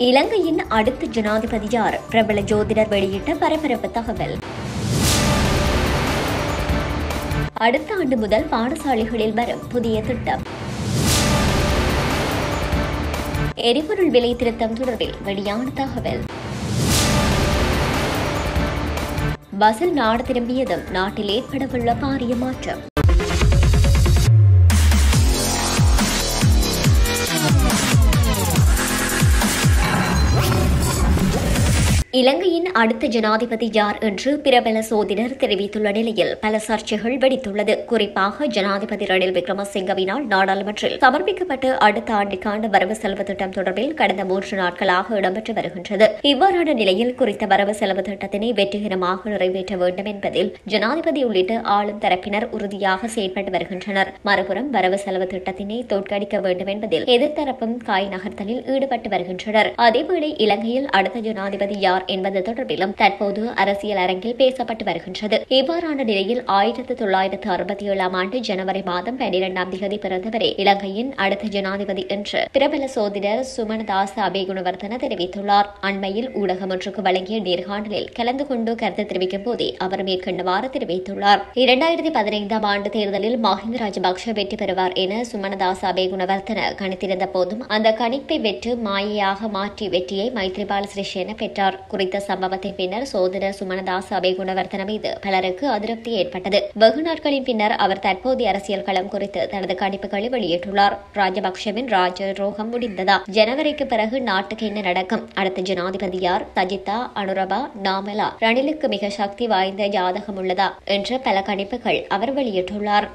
இலங்கையின் அடுத்த ஜனாதிபதி யார் பிரபல ஜோதிடர் வெளியிட்ட பரபரப்பு தகவல் அடுத்த ஆண்டு முதல் பாடசாலைகளில் வரும் புதிய திட்டம் எரிபொருள் விலை திருத்தம் தொடர்பில் வெளியான தகவல் பஸ்ஸில் நாடு திரும்பியதும் நாட்டில் ஏற்படவுள்ள பாரிய மாற்றம் இலங்கையின் அடுத்த ஜனாதிபதி யார் என்று பிரபல சோதிடர் தெரிவித்துள்ள நிலையில் பல சர்ச்சைகள் வெடித்துள்ளது குறிப்பாக ஜனாதிபதி ரணில் விக்ரமசிங்கவினால் நாடாளுமன்றில் சமர்ப்பிக்கப்பட்ட அடுத்த ஆண்டுக்கான வரவு செலவு திட்டம் தொடர்பில் கடந்த மூன்று நாட்களாக இடம்பெற்று வருகின்றது இவ்வாறான நிலையில் குறித்த வரவு செலவு திட்டத்தினை வெற்றிகரமாக நிறைவேற்ற வேண்டும் என்பதில் ஜனாதிபதி உள்ளிட்ட ஆளும் தரப்பினர் உறுதியாக செயல்பட்டு வருகின்றனர் மறுபுறம் வரவு செலவு திட்டத்தினை தோற்கடிக்க வேண்டும் என்பதில் எதிர்த்தரப்பும் காய் நகர்த்தலில் ஈடுபட்டு வருகின்றனர் அதேவேளை இலங்கையில் அடுத்த ஜனாதிபதி யார் என்பது தொடர்பிலும் தற்போது அரசியல் அரங்கில் பேசப்பட்டு வருகின்றது இவ்வாறான நிலையில் ஆயிரத்து தொள்ளாயிரத்து அறுபத்தி ஏழாம் ஆண்டு ஜனவரி மாதம் பனிரெண்டாம் தேதி பிறந்தவரே இலங்கையின் அடுத்த ஜனாதிபதி என்று பிரபல சோதிடர் சுமனதாச அபேகுணவர்தன தெரிவித்துள்ளார் அண்மையில் ஊடகம் ஒன்றுக்கு வழங்கிய நேர்காணலில் கலந்து கொண்டு கருத்து தெரிவிக்கும் போதே அவர் மேற்கண்டவாறு தெரிவித்துள்ளார் இரண்டாயிரத்தி பதினைந்தாம் ஆண்டு தேர்தலில் மஹிந்த ராஜபக்ஷ வெற்றி பெறுவார் என சுமனதாச அபேகுணவர்தன கணித்திருந்த போதும் அந்த கணிப்பை வெற்று மாயையாக மாற்றி வெற்றியை மைத்ரிபால சிறிசேன பெற்றார் குறித்த சம்பவத்தின் பின்னர் சோதரர் சுமனதாஸ் அபேகுணவர்தன மீது பலருக்கு அதிருப்தி ஏற்பட்டது வெகு நாட்களின் பின்னர் அவர் தற்போதைய அரசியல் களம் குறித்து தனது கணிப்புகளை வெளியிட்டுள்ளார் ராஜபக்ஷவின் ராஜ ரோகம் முடிந்ததா ஜனவரிக்கு பிறகு நாட்டுக்கு என்ன நடக்கும் அடுத்த ஜனாதிபதி யார் சஜிதா அனுரபா நாமலா ரணிலுக்கு மிக சக்தி வாய்ந்த ஜாதகம் உள்ளதா என்ற பல கணிப்புகள் அவர் வெளியிட்டுள்ளார்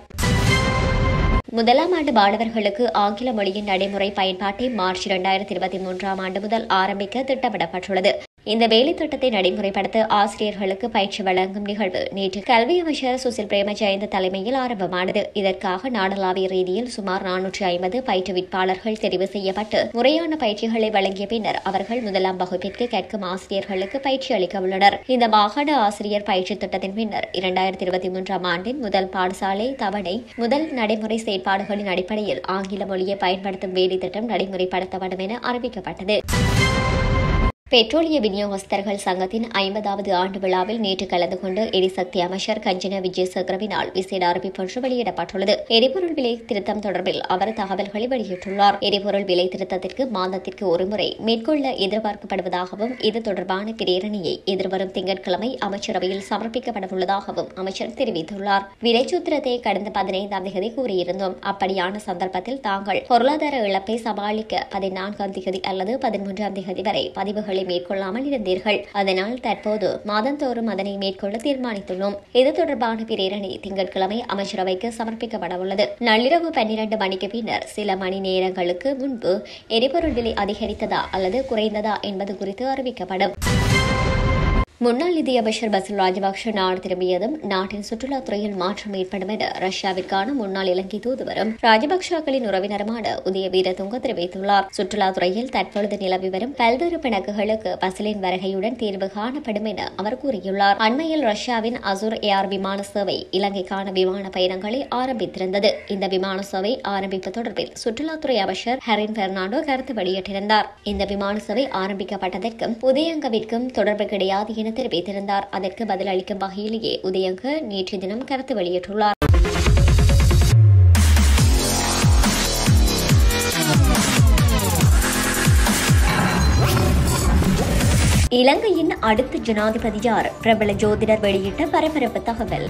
முதலாம் ஆண்டு மாணவர்களுக்கு ஆங்கில மொழியின் நடைமுறை பயன்பாட்டை மார்ச் இரண்டாயிரத்தி இருபத்தி மூன்றாம் ஆண்டு முதல் ஆரம்பிக்க திட்டமிடப்பட்டுள்ளது இந்த வேலை திட்டத்தை நடைமுறைப்படுத்த ஆசிரியர்களுக்கு பயிற்சி வழங்கும் நிகழ்வு நேற்று கல்வி அமைச்சர் சுசில் பிரேமஜெயந்த தலைமையில் ஆரம்பமானது இதற்காக நாடளாவிய ரீதியில் சுமார் நானூற்றி ஐம்பது பயிற்றுவிப்பாளர்கள் தெரிவு செய்யப்பட்டு முறையான பயிற்சிகளை வழங்கிய பின்னர் அவர்கள் முதலாம் வகுப்பிற்கு கேட்கும் ஆசிரியர்களுக்கு பயிற்சி அளிக்க உள்ளனர் இந்த மாகாண ஆசிரியர் பயிற்சி திட்டத்தின் பின்னர் இரண்டாயிரத்தி இருபத்தி மூன்றாம் ஆண்டின் முதல் பாடசாலை தவணை முதல் நடைமுறை செயற்பாடுகளின் அடிப்படையில் ஆங்கில மொழியை பயன்படுத்தும் வேலை திட்டம் நடைமுறைப்படுத்தப்படும் என அறிவிக்கப்பட்டது பெட்ரோலிய விநியோகஸ்தர்கள் சங்கத்தின் ஐம்பதாவது ஆண்டு விழாவில் நேற்று கலந்து கொண்டு எரிசக்தி அமைச்சர் கஞ்சன விஜயசேகரவினால் விசேட அறிவிப்பொன்று வெளியிடப்பட்டுள்ளது எரிபொருள் விலை திருத்தம் தொடர்பில் அவர் தகவல்களை வெளியிட்டுள்ளார் எரிபொருள் விலை திருத்தத்திற்கு மாதத்திற்கு ஒருமுறை மேற்கொள்ள எதிர்பார்க்கப்படுவதாகவும் இது தொடர்பான பிரேரணையை எதிர்வரும் திங்கட்கிழமை அமைச்சரவையில் சமர்ப்பிக்கப்படவுள்ளதாகவும் அமைச்சர் தெரிவித்துள்ளார் விலைச்சூத்திரத்தை கடந்த பதினைந்தாம் தேதி கூறியிருந்தோம் அப்படியான சந்தர்ப்பத்தில் தாங்கள் பொருளாதார இழப்பை சமாளிக்க பதினான்காம் தேதி அல்லது பதிமூன்றாம் தேதி வரை பதிவுகளை மேற்கொள்ளாமல் இருந்தீர்கள் அதனால் தற்போது மாதந்தோறும் அதனை மேற்கொள்ள தீர்மானித்துள்ளோம் இது தொடர்பான பிரேரணை திங்கட்கிழமை அமைச்சரவைக்கு சமர்ப்பிக்கப்பட உள்ளது நள்ளிரவு பன்னிரண்டு மணிக்கு பின்னர் சில மணி நேரங்களுக்கு முன்பு எரிபொருள் விலை அதிகரித்ததா அல்லது குறைந்ததா என்பது குறித்து அறிவிக்கப்படும் முன்னாள் நிதியமைச்சர் பசில் ராஜபக்ஷ நாடு திரும்பியதும் நாட்டின் சுற்றுலாத்துறையில் மாற்றம் ஏற்படும் என ரஷ்யாவிற்கான முன்னாள் இலங்கை தூதுவரும் ராஜபக்ஷாக்களின் உறவினருமான உதய வீரதுங்க தெரிவித்துள்ளார் சுற்றுலாத்துறையில் தற்பொழுது நிலவி வரும் பல்வேறு பிணக்குகளுக்கு பசிலின் வருகையுடன் தீர்வு காணப்படும் என அவர் கூறியுள்ளார் அண்மையில் ரஷ்யாவின் அசூர் ஏர் விமான சேவை இலங்கைக்கான விமான பயணங்களை ஆரம்பித்திருந்தது இந்த விமான சேவை ஆரம்பிப்பு தொடர்பில் சுற்றுலாத்துறை அமைச்சர் ஹரின் பெர்னாண்டோ கருத்து வெளியிட்டிருந்தார் இந்த விமான சேவை ஆரம்பிக்கப்பட்டதற்கும் உதயங்கவிற்கும் தொடர்பு கிடையாது என தெரிவித்திருந்தார் அதற்கு பதிலளிக்கும் வகையிலேயே உதயங்க நேற்று தினம் கருத்து வெளியிட்டுள்ளார் இலங்கையின் அடுத்த ஜனாதிபதி யார் பிரபல ஜோதிடர் வெளியிட்ட பரபரப்பு தகவல்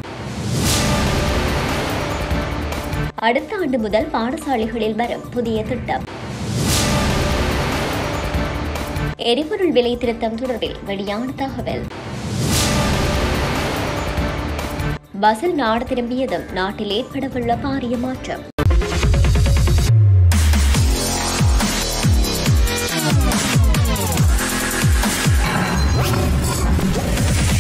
அடுத்த ஆண்டு முதல் பாடசாலைகளில் வரும் புதிய திட்டம் எரிபொருள் விலை திருத்தம் தொடர்பில் வெளியான தகவல் பஸ்ஸில் நாடு திரும்பியதும் நாட்டில் ஏற்படவுள்ள பாரிய மாற்றம்